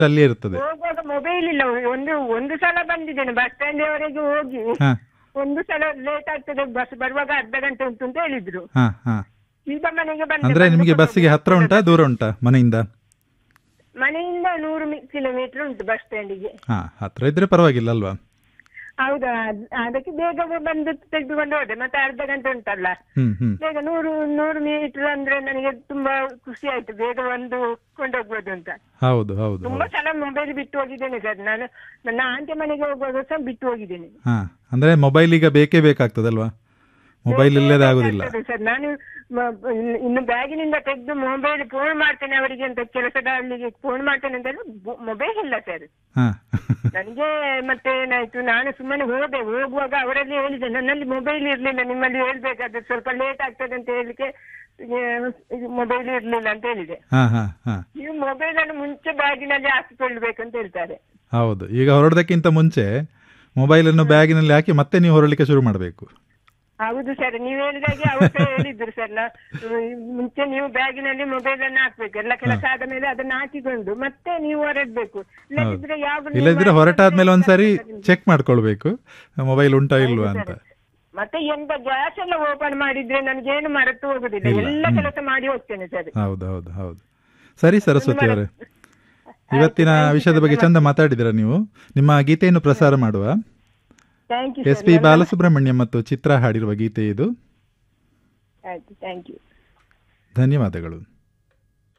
ಅಲ್ಲಿಯೇ ಇರ್ತದೆ ಹೋಗುವಾಗ ಮೊಬೈಲ್ ಇಲ್ಲ ಒಂದು ಒಂದು ಸಲ ಬಂದಿದ್ದೇನೆ ಬಸ್ ಸ್ಟ್ಯಾಂಡ್ ವರೆಗೆ ಹೋಗಿ ಹಾ ಒಂದು ಸಲ ಲೇಟ್ ಆಗ್ತದೆ ಬಸ್ ಬರುವಾಗ ಅರ್ಧ ಗಂಟೆ ಉಂಟು ಅಂತ ಹೇಳಿದ್ರು ಹಾ ಹಾ ಈಗ ಮನೆಗೆ ಬಂದೆ ಅಂದ್ರೆ ಬಂದು ನಿಮಗೆ ಕೊಂಡು ಬಸ್ಸಿಗೆ ಹತ್ರ ಉಂಟಾ ದೂರ ಉಂಟಾ ಮನೆಯಿಂದ ಮನೆಯಿಂದ ನೂರು ಕಿಲೋಮೀಟರ್ ಉಂಟು ಬಸ್ ಸ್ಟ್ಯಾಂಡಿಗೆ ಹಾ ಹತ್ರ ಇದ್ರೆ ಪರವಾಗಿಲ್ಲ ಅಲ್ವಾ ಹೌದಾ ಅದ್- ಅದಕ್ಕೆ ಬೇಗ ಬಂದು ತೆಗೆದುಕೊಂಡು ಹೋದೆ ಮತ್ತೆ ಅರ್ಧ ಗಂಟೆ ಉಂಟಲ್ಲ ಹ್ಮ್ ಹ್ಮ್ ಬೇಗ ನೂರು ನೂರು ಮೀಟರ್ ಅಂದ್ರೆ ನನಗೆ ತುಂಬಾ ಖುಷಿ ಆಯ್ತು ಬೇಗ ಒಂದು ಕೊಂಡೋಗ್ಬೋದು ಅಂತ ಹೌದು ಹೌದು ತುಂಬಾ ಹೌದು ಸಲ ಮೊಬೈಲ್ ಬಿಟ್ಟು ಹೋಗಿದ್ದೇನೆ ಸರ್ ನಾನು ನನ್ನ ಆಂಟಿ ಮನೆಗೆ ಹೋಗುವಾಗ ಸಹ ಬಿಟ್ಟು ಹೋಗಿದ್ದೇನೆ ಹಾ ಅಂದ್ರೆ ಮೊಬೈಲ್ ಈಗ ಬೇಕೇ ಬೇಕಾಗ್ತದಲ್ವಾ ಮೊಬೈಲ್ ಇಲ್ಲದೆ ಆಗುದಿಲ್ಲ ಆಗ್ತದೆ ಸರ್ ನಾನು ಮ- ಇನ್ನು- ಇನ್ನು ಬ್ಯಾಗಿನಿಂದ ತೆಗೆದು ಮೊಬೈಲ್ ಫೋನ್ ಮಾಡ್ತೇನೆ ಅವರಿಗೆ ಅಂತ ಕೆಲಸದ ಅಲ್ಲಿಗೆ ಫೋನ್ ಮಾಡ್ತೇನೆ ಅಂತ ಮೊಬೈಲ್ ಇಲ್ಲ ಸರ್ ಹಾ ನನಗೆ ಮತ್ತೆ ಏನಾಯ್ತು ನಾನು ಸುಮ್ಮನೆ ಹೋದೆ ಹೋಗುವಾಗ ಅವರಲ್ಲಿ ಹೇಳಿದೆ ನನ್ನಲ್ಲಿ ಮೊಬೈಲ್ ಇರ್ಲಿಲ್ಲ ನಿಮ್ಮಲ್ಲಿ ಹೇಳ್ಬೇಕಾದ್ರೆ ಸ್ವಲ್ಪ ಲೇಟ್ ಆಗ್ತದೆ ಅಂತ ಹೇಳಿಕ್ಕೆ ಮೊಬೈಲ್ ಇರ್ಲಿಲ್ಲ ಅಂತ ಹೇಳಿದೆ ಹಾ ಹಾ ಹಾ ನೀವು ಮೊಬೈಲ್ ಅನ್ನು ಮುಂಚೆ ಬ್ಯಾಗಿನಲ್ಲಿ ಹಾಕಿಕೊಳ್ಬೇಕು ಅಂತ ಹೇಳ್ತಾರೆ ಹೌದು ಈಗ ಹೊರಡೋದಕ್ಕಿಂತ ಮುಂಚೆ ಮೊಬೈಲ್ ಅನ್ನು ಬ್ಯಾಗಿನಲ್ಲಿ ಹಾಕಿ ಮತ್ತೆ ನೀವು ಹೊರಡಲಿಕ್ಕೆ ಶುರು ಮಾಡಬೇಕು ಹೌದು ಸರ್ ನೀವು ಹೇಳಿದಾಗೆ ಅವರು ಸಹ ಹೇಳಿದ್ರು ಸರ್ ನಾ- ಮುಂಚೆ ನೀವು ಬ್ಯಾಗಿನಲ್ಲಿ ಮೊಬೈಲ್ ಅನ್ನು ಹಾಕ್ಬೇಕು ಎಲ್ಲ ಕೆಲಸ ಆದ ಮೇಲೆ ಅದನ್ನ ಹಾಕಿಕೊಂಡು ಮತ್ತೆ ನೀವು ಹೊರಡ್ಬೇಕು ಇಲ್ಲದಿದ್ರೆ ಯಾವ ನೀವು ಇಲ್ಲದಿದ್ರೆ ಮಾಡಿ- ಹೊರಟಾದ್ಮೇಲೆ ಒಂದ್ಸರಿ ಚೆಕ್ ಮಾಡ್ಕೊಳ್ಬೇಕು ಮೊಬೈಲ್ ಉಂಟಾ ಇಲ್ವಾ ಅಂತ ಮತ್ತೆ ಎಂತ ಗ್ಯಾಸ್ ಎಲ್ಲ ಓಪನ್ ಮಾಡಿದ್ರೆ ನನಗೇನು ಮರೆತು ಹೋಗುದಿಲ್ಲ ಇಲ್ಲ. ಎಲ್ಲ ಹ್ಮ್. ಕೆಲಸ ಮಾಡಿ ಹೋಗ್ತೇನೆ ಸರ್ ಹೌದು ಹೌದು ಹೌದು ಸರಿ ಸರಸ್ವತಿ ಅವರೇ ಇವತ್ತಿನ ವಿಷಯದ ಬಗ್ಗೆ ಚಂದ ಮಾತಾಡಿದಿರ ನೀವು ನಿಮ್ಮ ಗೀತೆಯನ್ನು ಪ್ರಸಾರ ಮಾಡುವ thank you S P Balasubrahmanya ಮತ್ತು ಚಿತ್ರ ಹಾಡಿರುವ ಗೀತೆ ಇದು ಆಯ್ತು ಥ್ಯಾಂಕ್ ಯು ಧನ್ಯವಾದಗಳು